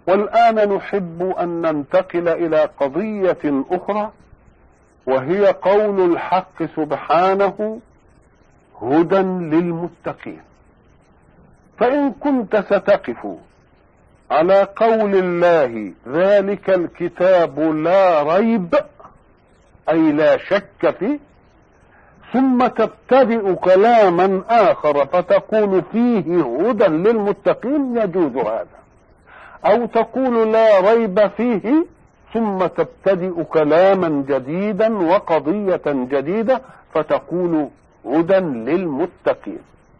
والآن نحب أن ننتقل إلى قضية أخرى وهي قول الحق سبحانه هدى للمتقين فإن كنت ستقف على قول الله ذلك الكتاب لا ريب أي لا شك فيه ثم تبتدئ كلاما آخر فتقول فيه هدى للمتقين يجوز هذا أو تقول لا ريب فيه ثم تبتدئ كلاما جديدا وقضية جديدة فتقول هدى للمتقين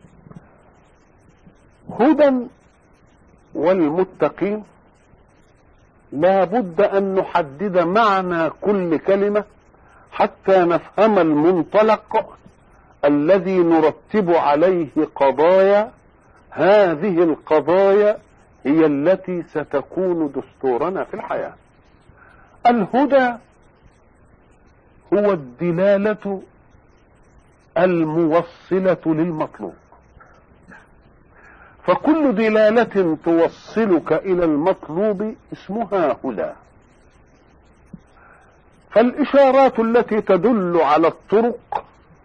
هدى والمتقين لا بد أن نحدد معنى كل كلمة حتى نفهم المنطلق الذي نرتب عليه قضايا هذه القضايا هي التي ستكون دستورنا في الحياه الهدى هو الدلاله الموصله للمطلوب فكل دلاله توصلك الى المطلوب اسمها هدى فالاشارات التي تدل على الطرق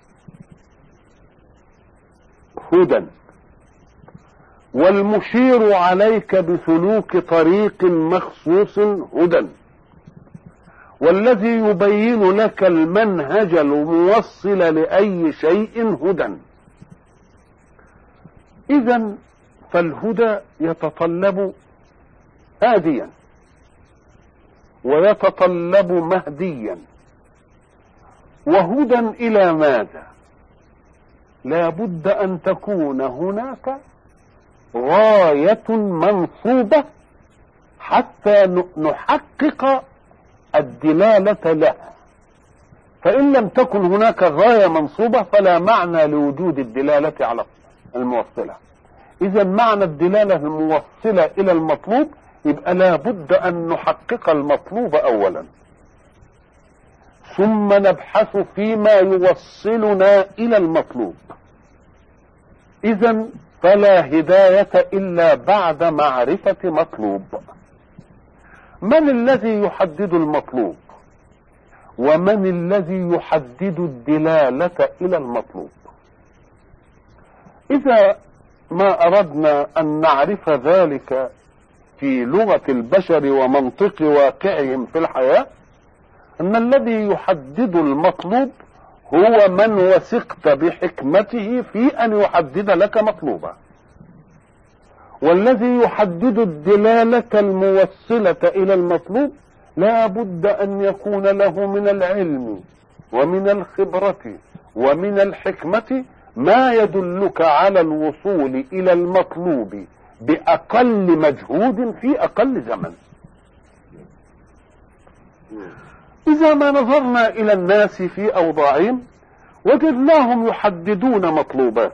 هدى والمشير عليك بسلوك طريق مخصوص هدى والذي يبين لك المنهج الموصل لاي شيء هدى اذا فالهدى يتطلب هاديا ويتطلب مهديا وهدى الى ماذا لا بد ان تكون هناك غايه منصوبه حتى نحقق الدلاله لها فان لم تكن هناك غايه منصوبه فلا معنى لوجود الدلاله على الموصله اذا معنى الدلاله الموصله الى المطلوب يبقى لا بد ان نحقق المطلوب اولا ثم نبحث فيما يوصلنا الى المطلوب اذا فلا هدايه الا بعد معرفه مطلوب من الذي يحدد المطلوب ومن الذي يحدد الدلاله الى المطلوب اذا ما اردنا ان نعرف ذلك في لغه البشر ومنطق واقعهم في الحياه ان الذي يحدد المطلوب هو من وثقت بحكمته في ان يحدد لك مطلوبا والذي يحدد الدلاله الموصله الى المطلوب لا بد ان يكون له من العلم ومن الخبره ومن الحكمه ما يدلك على الوصول الى المطلوب باقل مجهود في اقل زمن اذا ما نظرنا الى الناس في اوضاعهم وجدناهم يحددون مطلوبات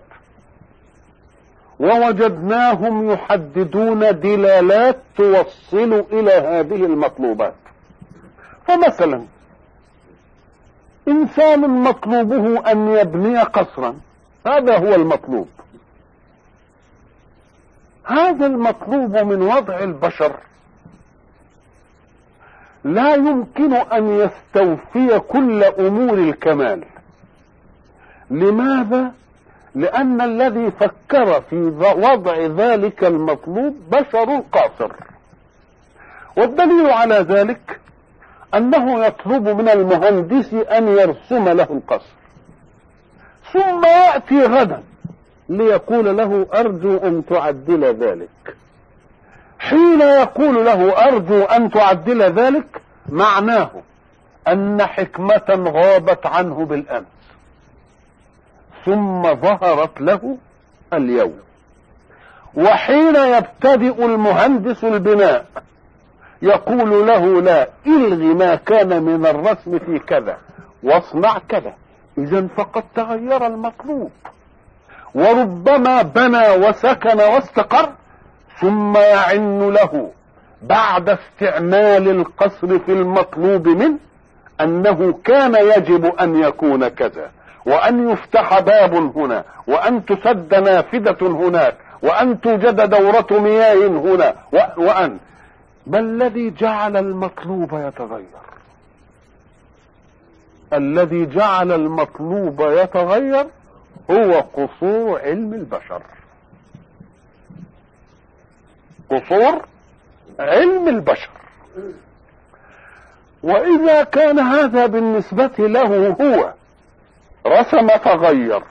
ووجدناهم يحددون دلالات توصل الى هذه المطلوبات فمثلا انسان مطلوبه ان يبني قصرا هذا هو المطلوب هذا المطلوب من وضع البشر لا يمكن ان يستوفي كل امور الكمال لماذا لان الذي فكر في وضع ذلك المطلوب بشر قاصر والدليل على ذلك انه يطلب من المهندس ان يرسم له القصر ثم ياتي غدا ليقول له ارجو ان تعدل ذلك حين يقول له ارجو ان تعدل ذلك معناه ان حكمه غابت عنه بالامس ثم ظهرت له اليوم وحين يبتدئ المهندس البناء يقول له لا الغي ما كان من الرسم في كذا واصنع كذا اذا فقد تغير المطلوب وربما بنى وسكن واستقر ثم يعن له بعد استعمال القصر في المطلوب منه انه كان يجب ان يكون كذا وان يفتح باب هنا وان تسد نافذه هناك وان توجد دوره مياه هنا وان ما الذي جعل المطلوب يتغير الذي جعل المطلوب يتغير هو قصور علم البشر قصور علم البشر واذا كان هذا بالنسبه له هو رسم فغير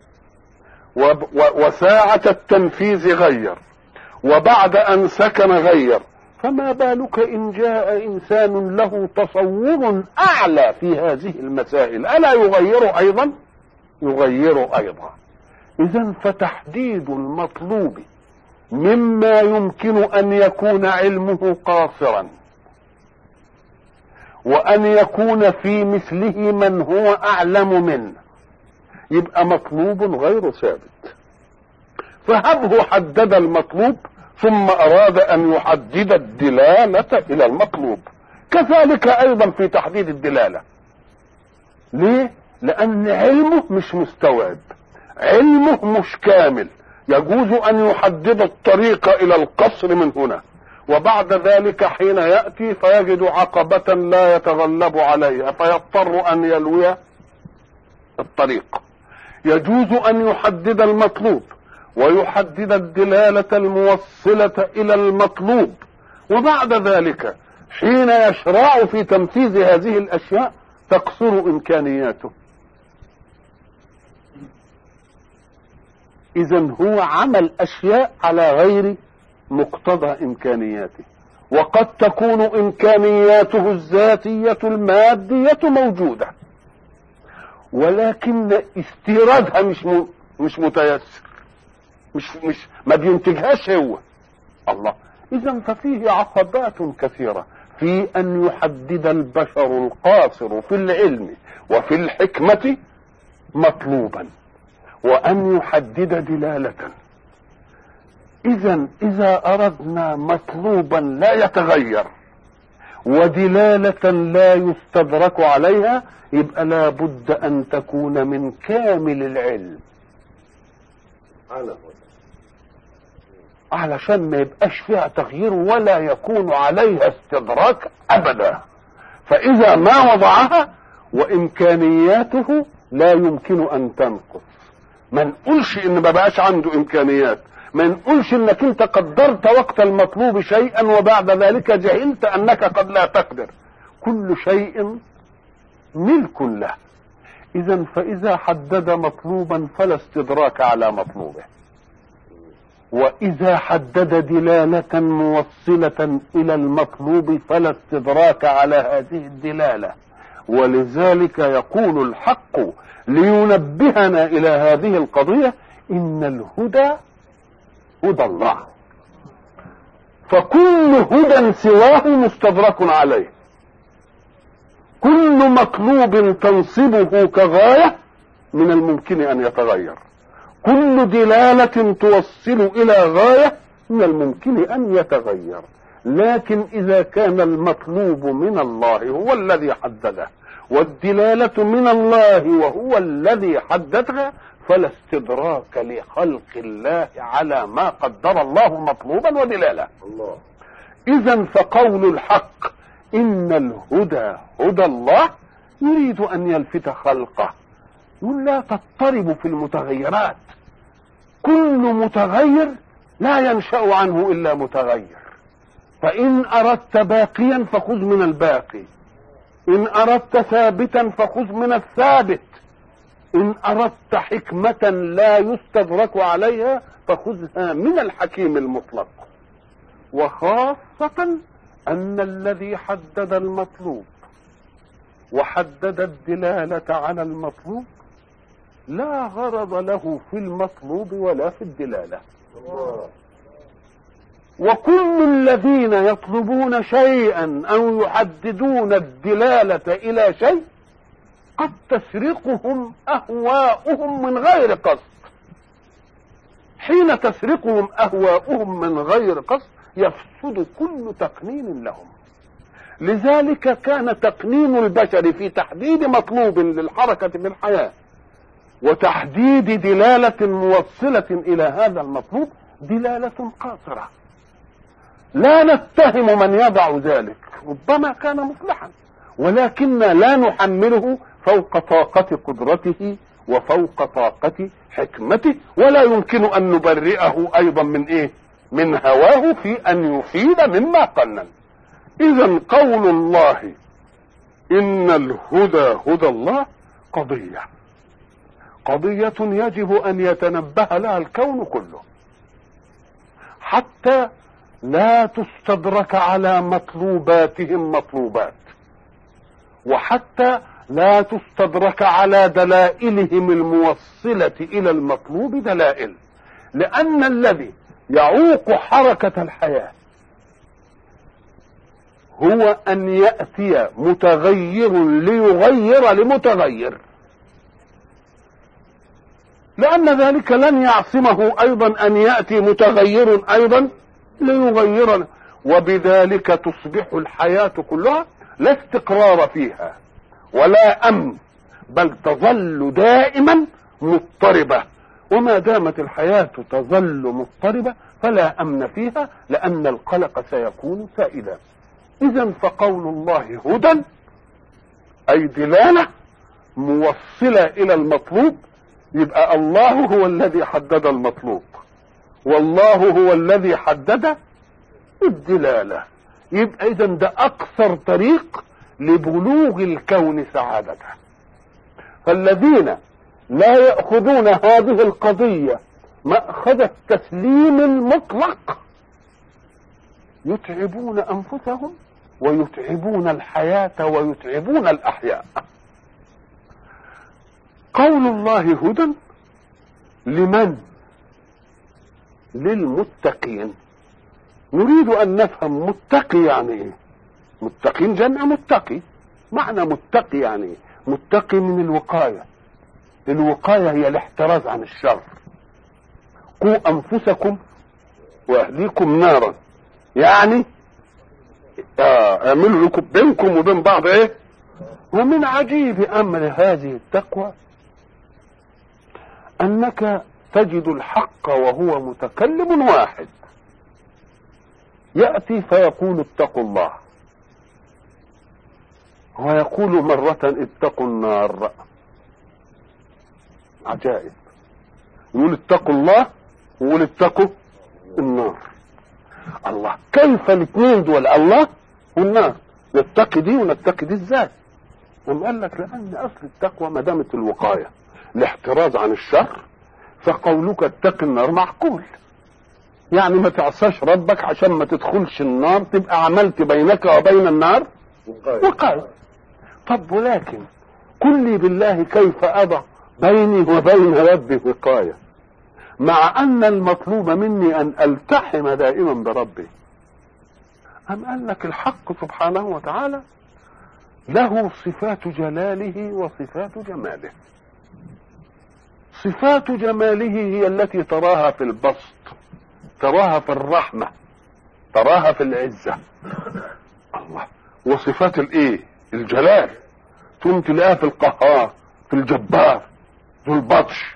وساعه التنفيذ غير وبعد ان سكن غير فما بالك ان جاء انسان له تصور اعلى في هذه المسائل الا يغير ايضا يغير ايضا اذا فتحديد المطلوب مما يمكن ان يكون علمه قاصرا وان يكون في مثله من هو اعلم منه يبقى مطلوب غير ثابت فهبه حدد المطلوب ثم اراد ان يحدد الدلاله الى المطلوب كذلك ايضا في تحديد الدلاله ليه لان علمه مش مستوعب علمه مش كامل يجوز ان يحدد الطريق الى القصر من هنا وبعد ذلك حين ياتي فيجد عقبه لا يتغلب عليها فيضطر ان يلوي الطريق يجوز ان يحدد المطلوب ويحدد الدلاله الموصله الى المطلوب وبعد ذلك حين يشرع في تنفيذ هذه الاشياء تقصر امكانياته اذا هو عمل اشياء على غير مقتضى امكانياته وقد تكون امكانياته الذاتيه الماديه موجوده ولكن استيرادها مش م... مش متيسر مش مش ما بينتجهاش هو الله اذا ففيه عقبات كثيره في ان يحدد البشر القاصر في العلم وفي الحكمه مطلوبا وان يحدد دلاله اذا اذا اردنا مطلوبا لا يتغير ودلاله لا يستدرك عليها يبقى لا بد ان تكون من كامل العلم علشان ما يبقاش فيها تغيير ولا يكون عليها استدراك ابدا فاذا ما وضعها وامكانياته لا يمكن ان تنقص ما نقولش ان ما بقاش عنده امكانيات ما نقولش انك انت قدرت وقت المطلوب شيئا وبعد ذلك جهلت انك قد لا تقدر كل شيء ملك له اذا فاذا حدد مطلوبا فلا استدراك على مطلوبه واذا حدد دلاله موصله الى المطلوب فلا استدراك على هذه الدلاله ولذلك يقول الحق لينبهنا الى هذه القضيه ان الهدى هدى الله فكل هدى سواه مستدرك عليه كل مطلوب تنصبه كغايه من الممكن ان يتغير كل دلاله توصل الى غايه من الممكن ان يتغير لكن اذا كان المطلوب من الله هو الذي حدده والدلاله من الله وهو الذي حددها فلا استدراك لخلق الله على ما قدر الله مطلوبا ودلاله الله اذا فقول الحق ان الهدى هدى الله يريد ان يلفت خلقه يقول لا تضطرب في المتغيرات كل متغير لا ينشا عنه الا متغير فان اردت باقيا فخذ من الباقي ان اردت ثابتا فخذ من الثابت ان اردت حكمه لا يستدرك عليها فخذها من الحكيم المطلق وخاصه ان الذي حدد المطلوب وحدد الدلاله على المطلوب لا غرض له في المطلوب ولا في الدلاله الله وكل الذين يطلبون شيئا او يحددون الدلاله الى شيء قد تسرقهم اهواؤهم من غير قصد حين تسرقهم اهواؤهم من غير قصد يفسد كل تقنين لهم لذلك كان تقنين البشر في تحديد مطلوب للحركه في الحياه وتحديد دلاله موصله الى هذا المطلوب دلاله قاصره لا نتهم من يضع ذلك ربما كان مصلحا ولكننا لا نحمله فوق طاقة قدرته وفوق طاقة حكمته ولا يمكن أن نبرئه أيضا من إيه من هواه في أن يفيد مما قنن إذا قول الله إن الهدى هدى الله قضية قضية يجب أن يتنبه لها الكون كله حتى لا تستدرك على مطلوباتهم مطلوبات وحتى لا تستدرك على دلائلهم الموصلة إلى المطلوب دلائل لأن الذي يعوق حركة الحياة هو أن يأتي متغير ليغير لمتغير لأن ذلك لن يعصمه أيضا أن يأتي متغير أيضا ليغير وبذلك تصبح الحياة كلها لا استقرار فيها ولا أمن بل تظل دائما مضطربة وما دامت الحياة تظل مضطربة فلا أمن فيها لأن القلق سيكون سائدا إذا فقول الله هدى أي دلالة موصلة إلى المطلوب يبقى الله هو الذي حدد المطلوب والله هو الذي حدد الدلالة يبقى إذا ده أقصر طريق لبلوغ الكون سعادته فالذين لا يأخذون هذه القضية مأخذ التسليم المطلق يتعبون أنفسهم ويتعبون الحياة ويتعبون الأحياء قول الله هدى لمن للمتقين نريد ان نفهم متقي يعني ايه متقين جمع متقي معنى متقي يعني ايه متقي من الوقاية الوقاية هي الاحتراز عن الشر قوا انفسكم واهليكم نارا يعني آه اعملوا لكم بينكم وبين بعض ايه ومن عجيب امر هذه التقوى انك تجد الحق وهو متكلم واحد ياتي فيقول اتقوا الله ويقول مرة اتقوا النار عجائب يقول اتقوا الله ويقول اتقوا النار الله كيف الاثنين دول الله والنار نتقي دي ونتقي دي ازاي قام قال لك لان اصل التقوى ما دامت الوقايه الاحتراز عن الشر فقولك اتق النار معقول يعني ما تعصاش ربك عشان ما تدخلش النار تبقى عملت بينك وبين النار وقاية طب ولكن قل لي بالله كيف أضع بيني وبين ربي وقاية مع أن المطلوب مني أن ألتحم دائما بربي أم قال لك الحق سبحانه وتعالى له صفات جلاله وصفات جماله صفات جماله هي التي تراها في البسط تراها في الرحمة تراها في العزة الله وصفات الايه الجلال ثم تلاقيها في القهار في الجبار ذو البطش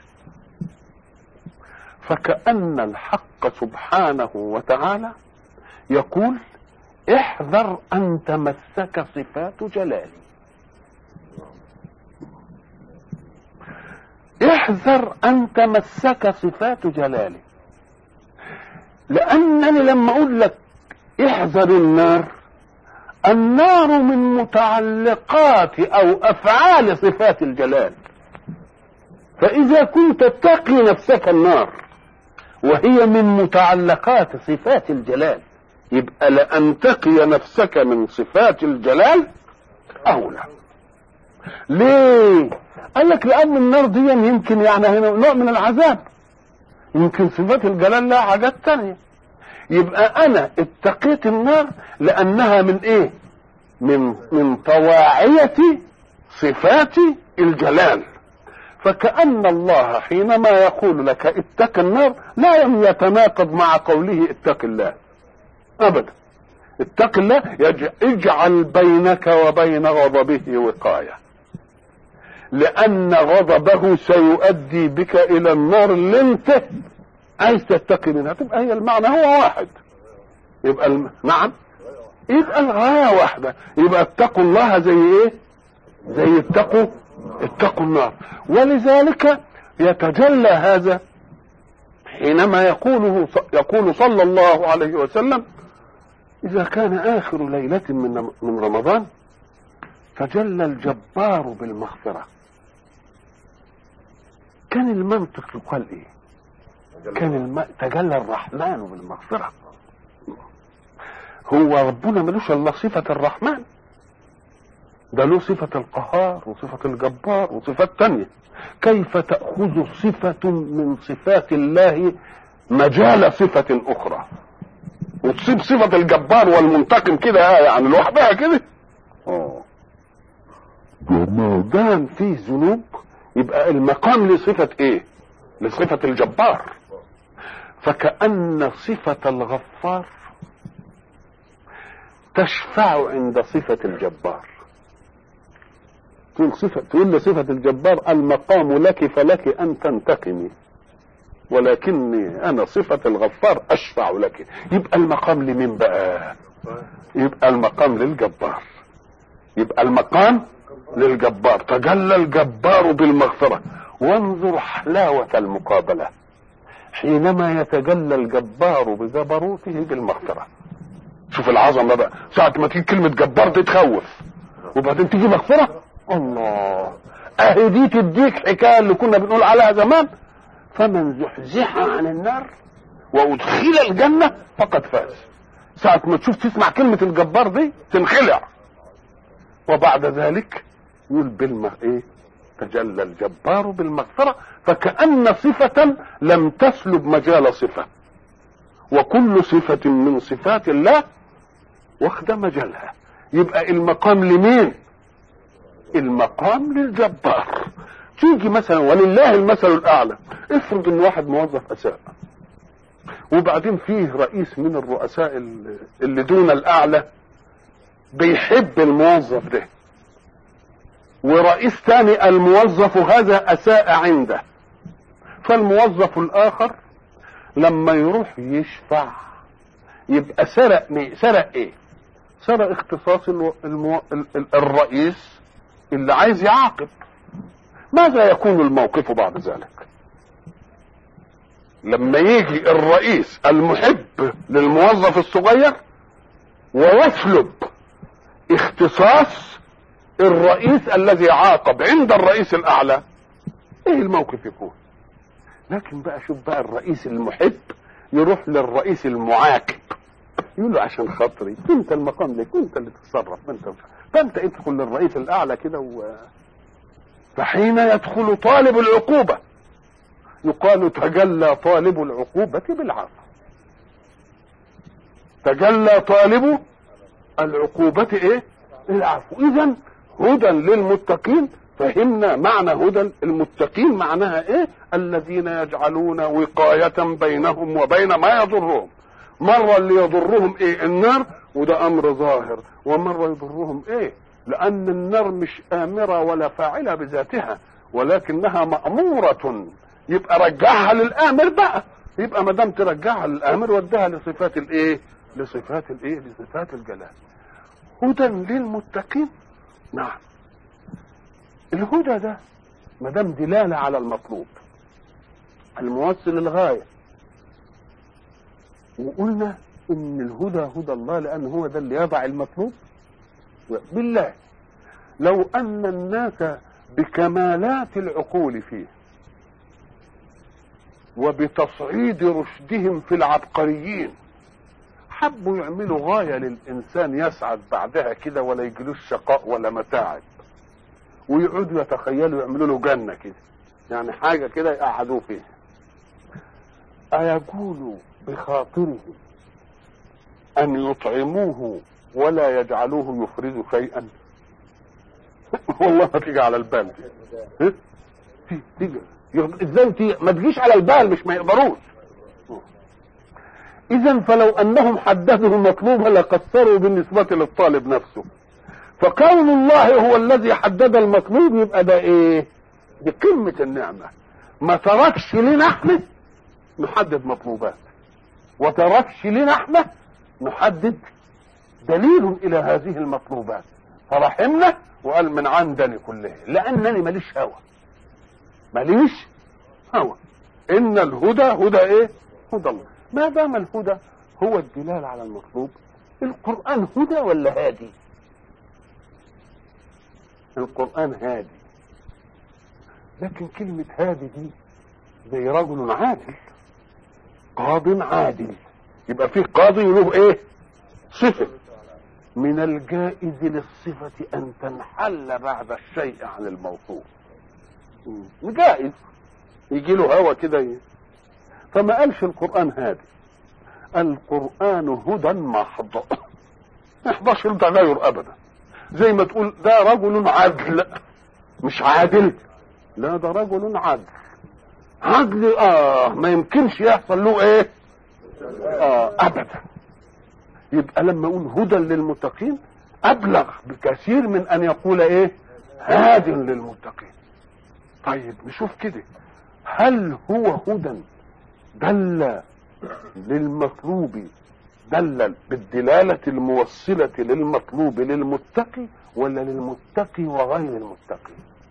فكأن الحق سبحانه وتعالى يقول احذر ان تمسك صفات جلالي احذر ان تمسك صفات جلالي لانني لما اقول لك احذر النار النار من متعلقات او افعال صفات الجلال فاذا كنت تقي نفسك النار وهي من متعلقات صفات الجلال يبقى لان تقي نفسك من صفات الجلال اولى ليه قال لك لان النار دي يمكن يعني هنا نوع من العذاب يمكن صفات الجلال لها حاجات تانية يبقى انا اتقيت النار لانها من ايه من من طواعية صفات الجلال فكأن الله حينما يقول لك اتق النار لا يتناقض مع قوله اتق الله ابدا اتق الله اجعل بينك وبين غضبه وقايه لان غضبه سيؤدي بك الى النار اللي انت عايز تتقي منها تبقى هي المعنى هو واحد يبقى الم... نعم يبقى الغاية واحدة يبقى اتقوا الله زي ايه زي اتقوا اتقوا النار ولذلك يتجلى هذا حينما يقوله يقول صلى الله عليه وسلم إذا كان آخر ليلة من من رمضان تجلى الجبار بالمغفرة كان المنطق يقال إيه؟ كان الم... تجلى الرحمن بالمغفرة هو ربنا ملوش الا صفة الرحمن ده له صفة القهار وصفة الجبار وصفات تانية كيف تأخذ صفة من صفات الله مجال صفة أخرى وتصيب صفة الجبار والمنتقم كده يعني لوحدها كده اه ما دام فيه ذنوب يبقى المقام لصفة ايه لصفة الجبار فكأن صفة الغفار تشفع عند صفة الجبار تقول صفة تقول لصفة الجبار المقام لك فلك أن تنتقمي ولكني أنا صفة الغفار أشفع لك يبقى المقام لمين بقى يبقى المقام للجبار يبقى المقام للجبار تجلى الجبار بالمغفرة وانظر حلاوة المقابلة حينما يتجلى الجبار بجبروته بالمغفرة شوف العظمة بقى ساعة ما تيجي كلمة جبار دي تخوف وبعدين تيجي مغفرة الله اهي دي تديك حكاية اللي كنا بنقول عليها زمان فمن زحزح عن النار وادخل الجنة فقد فاز ساعة ما تشوف تسمع كلمة الجبار دي تنخلع وبعد ذلك يقول بالم ايه تجلى الجبار بالمغفرة فكأن صفة لم تسلب مجال صفة وكل صفة من صفات الله واخدة مجالها يبقى المقام لمين المقام للجبار تيجي مثلا ولله المثل الاعلى افرض ان واحد موظف اساء وبعدين فيه رئيس من الرؤساء اللي دون الاعلى بيحب الموظف ده ورئيس تاني الموظف هذا اساء عنده فالموظف الاخر لما يروح يشفع يبقى سرق مين سرق ايه سرق اختصاص المو... المو... الرئيس اللي عايز يعاقب ماذا يكون الموقف بعد ذلك لما يجي الرئيس المحب للموظف الصغير ويسلب اختصاص الرئيس الذي عاقب عند الرئيس الاعلى ايه الموقف يكون لكن بقى شوف بقى الرئيس المحب يروح للرئيس المعاقب يقول له عشان خاطري انت المقام لك انت اللي تتصرف ما انت فانت ادخل للرئيس الاعلى كده و... فحين يدخل طالب العقوبة يقال تجلى طالب العقوبة بالعفو تجلى طالب العقوبة ايه العفو اذا هدى للمتقين فهمنا معنى هدى المتقين معناها ايه الذين يجعلون وقاية بينهم وبين ما يضرهم مرة اللي يضرهم ايه النار وده امر ظاهر ومرة يضرهم ايه لان النار مش امرة ولا فاعلة بذاتها ولكنها مأمورة يبقى رجعها للامر بقى يبقى ما دام ترجعها للامر ودها لصفات الايه لصفات الايه لصفات الجلال هدى للمتقين نعم الهدى ده ما دام دلاله على المطلوب الموصل للغايه وقلنا ان الهدى هدى الله لان هو ده اللي يضع المطلوب بالله لو ان الناس بكمالات العقول فيه وبتصعيد رشدهم في العبقريين حبوا يعملوا غاية للإنسان يسعد بعدها كده ولا يجلوش شقاء ولا متاعب ويقعدوا يتخيلوا يعملوا له جنة كده يعني حاجة كده يقعدوه فيها أيقول بخاطره أن يطعموه ولا يجعلوه يفرز شيئا والله ما تيجي على البال دي تيجي ازاي تيجي ما تجيش على البال مش ما يقدروش اذا فلو انهم حددوا المطلوب لقصروا بالنسبة للطالب نفسه فكون الله هو الذي حدد المطلوب يبقى ده ايه بقمة النعمة ما تركش لنا احنا نحدد مطلوبات وتركش لنا احنا نحدد دليل الى هذه المطلوبات فرحمنا وقال من عندني كلها لانني ماليش هوى ماليش هوى ان الهدى هدى ايه هدى الله ما دام الهدى هو الدلال على المطلوب القران هدى ولا هادي القران هادي لكن كلمة هادي دي زي رجل عادل قاض عادل يبقى فيه قاضي له ايه صفة من الجائز للصفة أن تنحل بعد الشيء عن الموصوف جائز يجي له هوا كده ي- فما قالش القرآن هادي القرآن هدى محض ما يحضرش التغير أبدا زي ما تقول ده رجل عدل مش عادل لا ده رجل عدل عدل اه ما يمكنش يحصل له ايه اه ابدا يبقى لما اقول هدى للمتقين ابلغ بكثير من ان يقول ايه هاد للمتقين طيب نشوف كده هل هو هدى دل للمطلوب دل بالدلالة الموصلة للمطلوب للمتقي ولا للمتقي وغير المتقي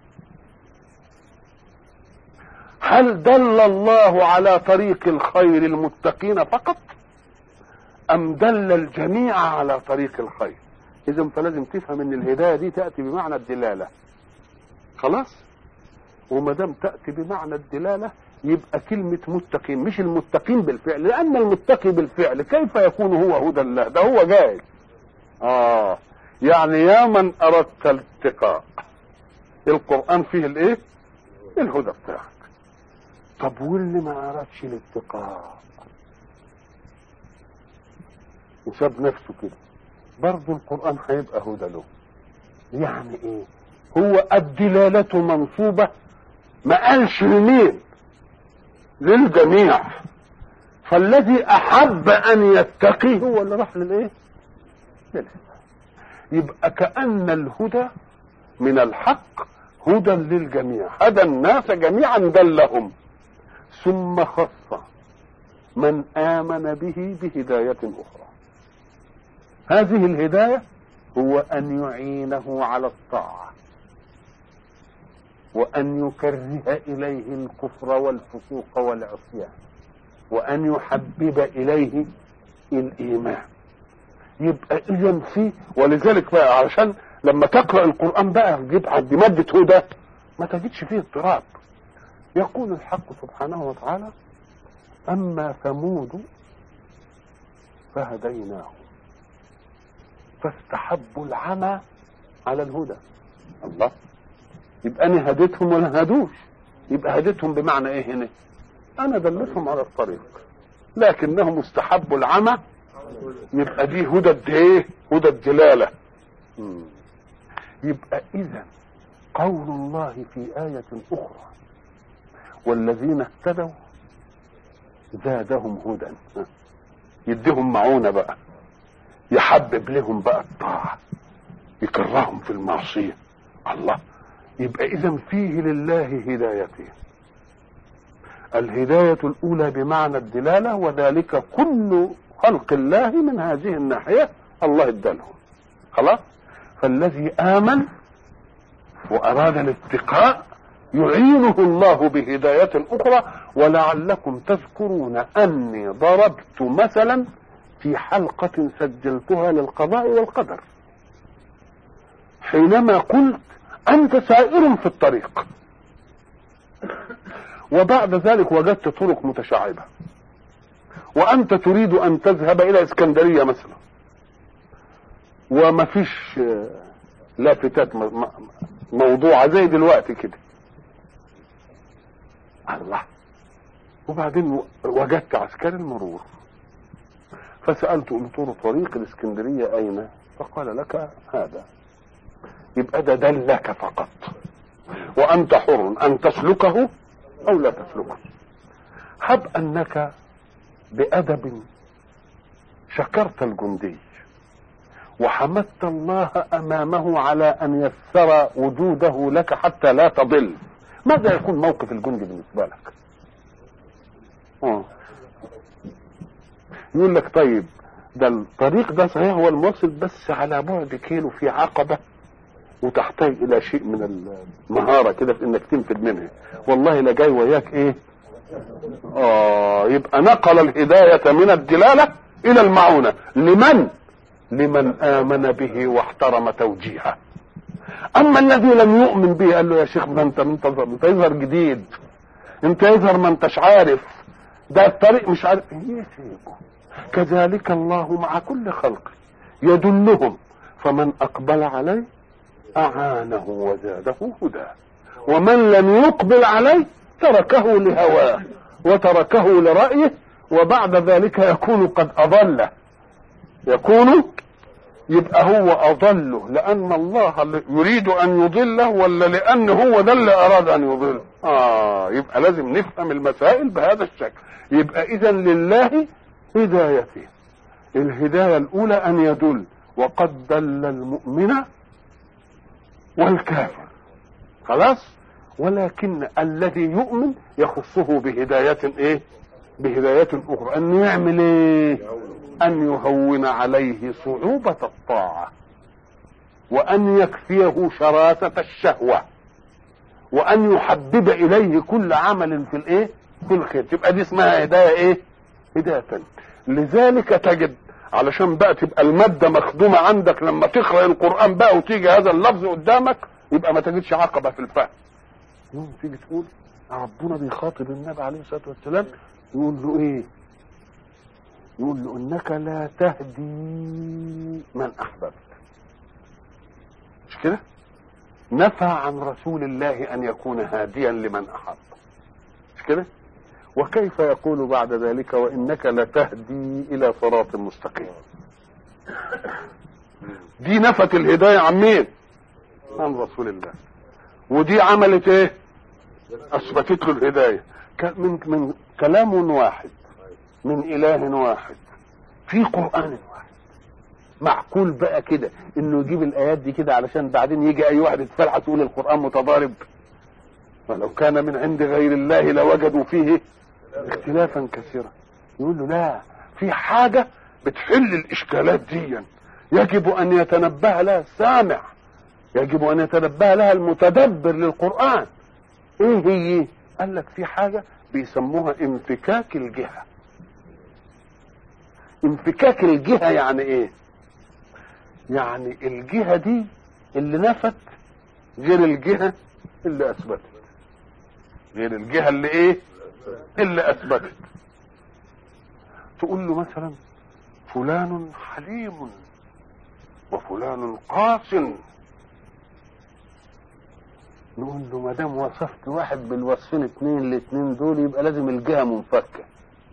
هل دل الله على طريق الخير المتقين فقط ام دل الجميع على طريق الخير اذا فلازم تفهم ان الهدايه دي تاتي بمعنى الدلاله خلاص وما دام تاتي بمعنى الدلاله يبقى كلمه متقين مش المتقين بالفعل لان المتقي بالفعل كيف يكون هو هدى الله ده هو جاهل اه يعني يا من اردت الاتقاء القران فيه الايه الهدى بتاعك طب واللي ما اردش الاتقاء وساب نفسه كده برضه القرآن هيبقى هدى له يعني ايه هو الدلالة منصوبة ما قالش لمين للجميع فالذي احب ان يتقي هو اللي راح للايه للهدى يبقى كأن الهدى من الحق هدى للجميع هدى الناس جميعا دلهم ثم خص من آمن به بهداية أخرى هذه الهداية هو أن يعينه على الطاعة وأن يكره إليه الكفر والفسوق والعصيان وأن يحبب إليه الإيمان يبقى إذا في ولذلك بقى علشان لما تقرأ القرآن بقى تجيب عند مادة هدى ما تجدش فيه اضطراب يقول الحق سبحانه وتعالى أما ثمود فهديناهم فاستحبوا العمى على الهدى الله يبقى انا هديتهم ولا هدوش يبقى هديتهم بمعنى ايه هنا انا دلتهم على الطريق لكنهم استحبوا العمى يبقى دي هدى الد- ايه هدى الدلاله مم. يبقى اذا قول الله في آية أخرى والذين اهتدوا زادهم هدى يديهم معونة بقى يحبب لهم بقى الطاعة يكرههم في المعصية الله يبقى إذا فيه لله هدايتين الهداية الأولى بمعنى الدلالة وذلك كل خلق الله من هذه الناحية الله ادالهم خلاص فالذي آمن وأراد الاتقاء يعينه الله بهداية أخرى ولعلكم تذكرون أني ضربت مثلا في حلقة سجلتها للقضاء والقدر حينما قلت أنت سائر في الطريق وبعد ذلك وجدت طرق متشعبة وأنت تريد أن تذهب إلى إسكندرية مثلا وما فيش آه، لافتات م- م- موضوعة زي دلوقتي كده الله وبعدين و- وجدت عسكري المرور فسألته قلت له طريق الإسكندرية أين؟ فقال لك هذا يبقى ده دلك فقط وأنت حر أن تسلكه أو لا تسلكه هب أنك بأدب شكرت الجندي وحمدت الله أمامه على أن يسر وجوده لك حتى لا تضل ماذا يكون موقف الجندي بالنسبة لك آه. يقول لك طيب ده الطريق ده صحيح هو الموصل بس على بعد كيلو في عقبة وتحتاج إلى شيء من المهارة كده في إنك تنفذ منها والله لا جاي وياك إيه آه يبقى نقل الهداية من الدلالة إلى المعونة لمن؟ لمن آمن به واحترم توجيهه أما الذي لم يؤمن به قال له يا شيخ ما أنت أنت أنت يظهر جديد أنت يظهر ما أنتش عارف ده الطريق مش عارف إيه سيبه كذلك الله مع كل خلقه يدلهم فمن أقبل عليه أعانه وزاده هدى ومن لم يقبل عليه تركه لهواه وتركه لرأيه وبعد ذلك يكون قد أضله يكون يبقى هو أضله لأن الله يريد أن يضله ولا لأن هو ده اللي أراد أن يضل آه يبقى لازم نفهم المسائل بهذا الشكل يبقى إذا لله هدايته الهداية الأولى أن يدل وقد دل المؤمن والكافر خلاص ولكن الذي يؤمن يخصه بهداية ايه بهداية اخرى ان يعمل ايه ان يهون عليه صعوبة الطاعة وان يكفيه شراسة الشهوة وان يحبب اليه كل عمل في الايه في الخير تبقى دي اسمها هداية ايه هداية لذلك تجد علشان بقى تبقى المادة مخدومة عندك لما تقرأ القرآن بقى وتيجي هذا اللفظ قدامك يبقى ما تجدش عقبة في الفهم يوم تيجي تقول ربنا بيخاطب النبي عليه الصلاة والسلام يقول له ايه يقول له انك لا تهدي من احببت مش كده نفى عن رسول الله ان يكون هاديا لمن احب مش كده وكيف يقول بعد ذلك وانك لتهدي الى صراط مستقيم دي نفت الهدايه عن مين عن رسول الله ودي عملت ايه اثبتت له الهدايه من من كلام واحد من اله واحد في قران واحد معقول بقى كده انه يجيب الايات دي كده علشان بعدين يجي اي واحد يتفلح تقول القران متضارب ولو كان من عند غير الله لوجدوا فيه اختلافا كثيرا يقول له لا في حاجه بتحل الاشكالات دي يجب ان يتنبه لها السامع يجب ان يتنبه لها المتدبر للقران ايه هي قال لك في حاجه بيسموها انفكاك الجهه انفكاك الجهه يعني ايه يعني الجهه دي اللي نفت غير الجهه اللي اثبتت غير الجهه اللي ايه اللي اثبتت تقول له مثلا فلان حليم وفلان قاس نقول له ما دام وصفت واحد بالوصفين اتنين الاتنين دول يبقى لازم الجهه منفكه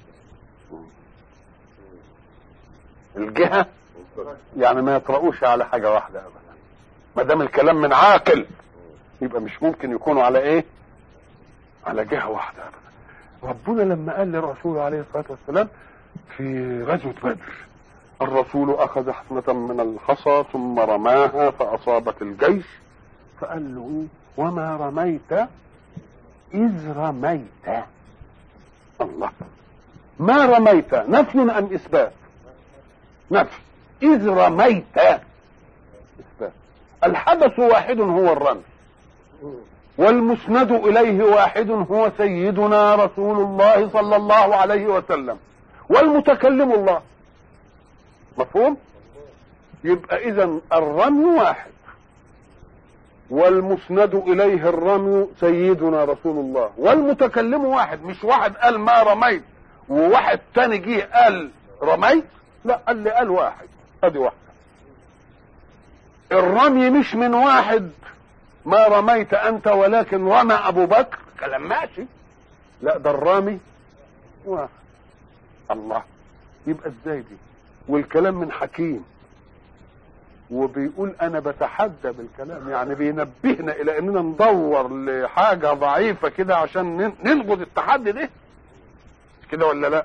الجهه يعني ما يطرؤوش على حاجه واحده ابدا ما دام الكلام من عاقل يبقى مش ممكن يكونوا على ايه على جهه واحده ابدا ربنا لما قال لرسوله عليه الصلاه والسلام في غزوه بدر الرسول اخذ حفنه من الحصى ثم رماها فاصابت الجيش فقال له ايه وما رميت اذ رميت الله ما رميت نفي ام اثبات نفي اذ رميت اثبات الحدث واحد هو الرمي والمسند اليه واحد هو سيدنا رسول الله صلى الله عليه وسلم والمتكلم الله مفهوم يبقى اذا الرمي واحد والمسند اليه الرمي سيدنا رسول الله والمتكلم واحد مش واحد قال ما رميت وواحد تاني جه قال رميت لا قال لي قال واحد ادي واحده الرمي مش من واحد ما رميت انت ولكن رمى ابو بكر كلام ماشي لا ده الرامي واحد الله يبقى ازاي دي والكلام من حكيم وبيقول انا بتحدى بالكلام يعني بينبهنا الى اننا ندور لحاجه ضعيفه كده عشان ننقض التحدي ده كده ولا لا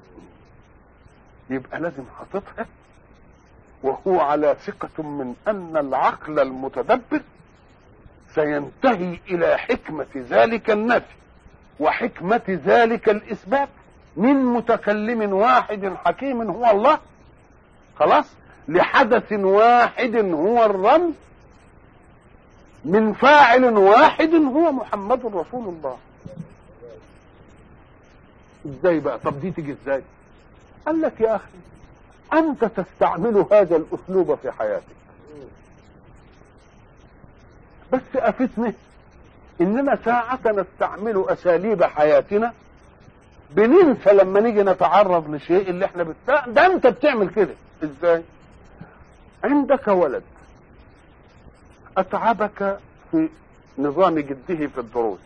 يبقى لازم حاططها وهو على ثقة من أن العقل المتدبر سينتهي إلى حكمة ذلك النفي وحكمة ذلك الإثبات من متكلم واحد حكيم هو الله خلاص لحدث واحد هو الرمز من فاعل واحد هو محمد رسول الله ازاي بقى طب دي تيجي ازاي قال لك يا اخي انت تستعمل هذا الاسلوب في حياتك بس افتني اننا ساعة نستعمل اساليب حياتنا بننسى لما نيجي نتعرض لشيء اللي احنا بت... ده انت بتعمل كده ازاي عندك ولد اتعبك في نظام جده في الدروس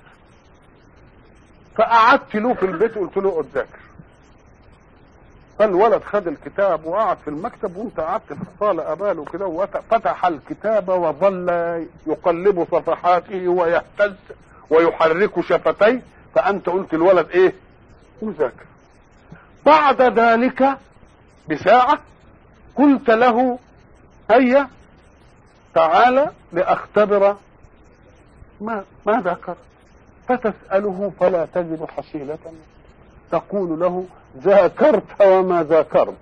فقعدت له في البيت وقلت له اقعد ذاكر فالولد خد الكتاب وقعد في المكتب وانت قعدت في الصاله قباله كده وفتح الكتاب وظل يقلب صفحاته ويهتز ويحرك شفتيه فانت قلت الولد ايه؟ مذاكر بعد ذلك بساعة قلت له هيا تعال لأختبر ما ما ذكر فتسأله فلا تجد حصيلة تقول له ذاكرت وما ذاكرت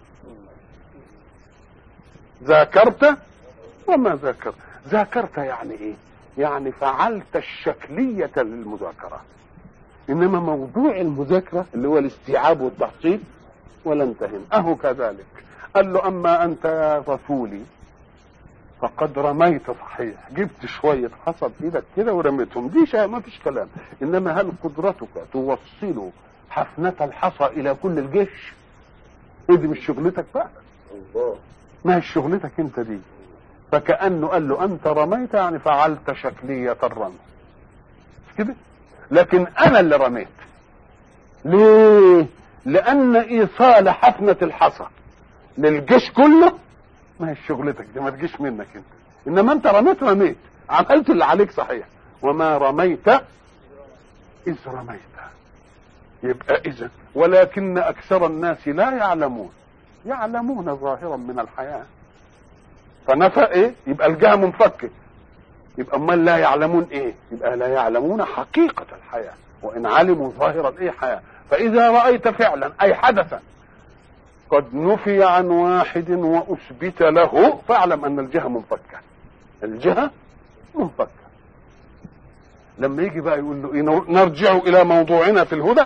ذاكرت وما ذاكرت ذاكرت يعني ايه يعني فعلت الشكلية للمذاكرة انما موضوع المذاكرة اللي هو الاستيعاب والتحصيل ولا انتهن اهو كذلك قال له اما انت يا رسولي فقد رميت صحيح جبت شوية حصى بإيدك كده ورميتهم دي شيء ما فيش كلام إنما هل قدرتك توصل حفنة الحصى إلى كل الجيش ودي مش شغلتك بقى الله ما هي شغلتك انت دي فكأنه قال له أنت رميت يعني فعلت شكلية الرمي مش كده لكن أنا اللي رميت ليه لأن إيصال حفنة الحصى للجيش كله ما هي شغلتك دي ما تجيش منك انت انما انت رميت رميت عملت اللي عليك صحيح وما رميت اذ رميت يبقى اذا ولكن اكثر الناس لا يعلمون يعلمون ظاهرا من الحياه فنفى ايه يبقى الجهه منفكه يبقى امال لا يعلمون ايه يبقى لا يعلمون حقيقه الحياه وان علموا ظاهر الايه حياه فاذا رايت فعلا اي حدثا قد نفي عن واحد واثبت له فاعلم ان الجهه منفكه الجهه منفكه لما يجي بقى يقول له إيه نرجع الى موضوعنا في الهدى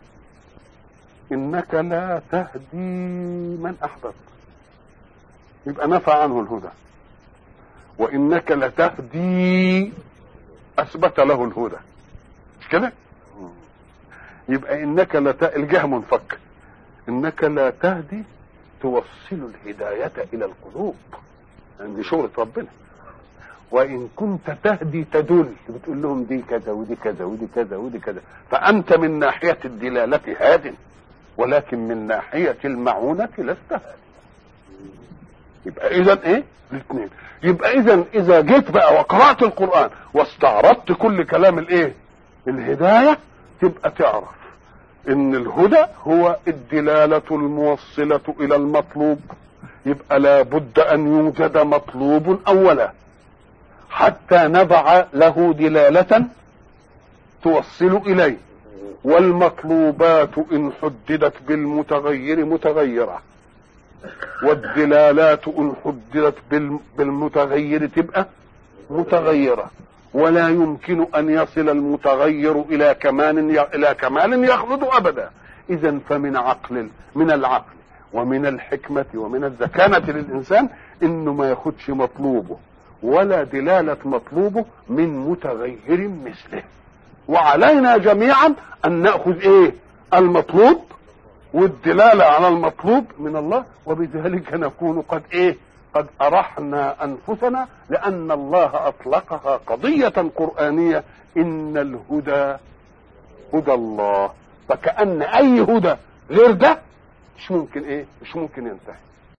انك لا تهدي من احببت يبقى نفى عنه الهدى وانك لتهدي اثبت له الهدى مش كده يبقى انك لت... الجهه منفكه انك لا تهدي توصل الهداية الى القلوب يعني دي شغلة ربنا وان كنت تهدي تدل بتقول لهم دي كذا ودي كذا ودي كذا ودي كذا فانت من ناحية الدلالة هاد ولكن من ناحية المعونة لست هادي يبقى اذا ايه الاثنين يبقى اذا اذا جيت بقى وقرأت القرآن واستعرضت كل كلام الايه الهداية تبقى تعرف ان الهدى هو الدلالة الموصلة الى المطلوب يبقى لابد ان يوجد مطلوب اولا حتى نضع له دلالة توصل اليه والمطلوبات ان حددت بالمتغير متغيرة والدلالات ان حددت بالمتغير تبقى متغيره ولا يمكن ان يصل المتغير الى كمال الى كمال يخلد ابدا اذا فمن عقل من العقل ومن الحكمة ومن الذكانة للإنسان إنه ما ياخدش مطلوبه ولا دلالة مطلوبه من متغير مثله وعلينا جميعا أن نأخذ إيه المطلوب والدلالة على المطلوب من الله وبذلك نكون قد إيه قد أرحنا أنفسنا لأن الله أطلقها قضية قرآنية إن الهدى هدى الله فكأن أي هدى غير ده مش ممكن إيه مش ممكن ينتهي